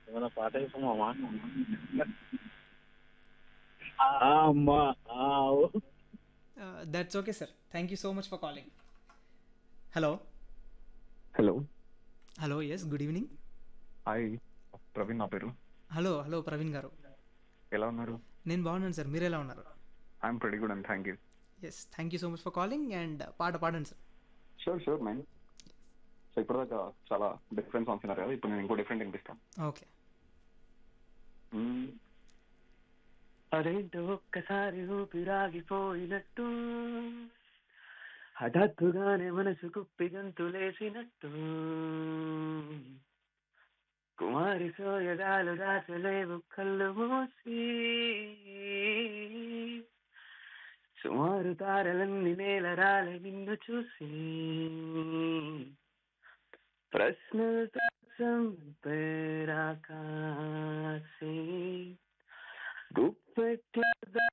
ఏమైనా పాట వేసామా అమ్మా ఆవు. That's okay sir thank you so much for calling hello hello hello yes good evening hi Praveen నా పేరు హలో హలో ప్రవీణ్ గారు ఎలా ఉన్నారు నేను బాగున్నాను సార్ మీరు ఎలా ఉన్నారు I'm pretty good and thank you yes thank you so much for calling and పాట పాడండి sir sure sure man so ఇప్పటిదాకా చాలా డిఫరెంట్ సాంగ్స్ ఉన్నారు కదా ఇప్పుడు నేను ఇంకో డిఫరెంట్ వినిపిస్తాను ఓకే మ్మ్. అదేంటో ఒక్కసారి ఊపిరాగిపోయినట్టు హఠాత్తుగానే మనసు కుప్పి గంతులేసినట్టు కుమారి సోయగాలు దాచలేవు కళ్ళు మూసి సుమారు తారలన్నీ నేల రాలే నిన్ను చూసి ప్రశ్నలతో చంపేరాకాశే గుప్పెట్లో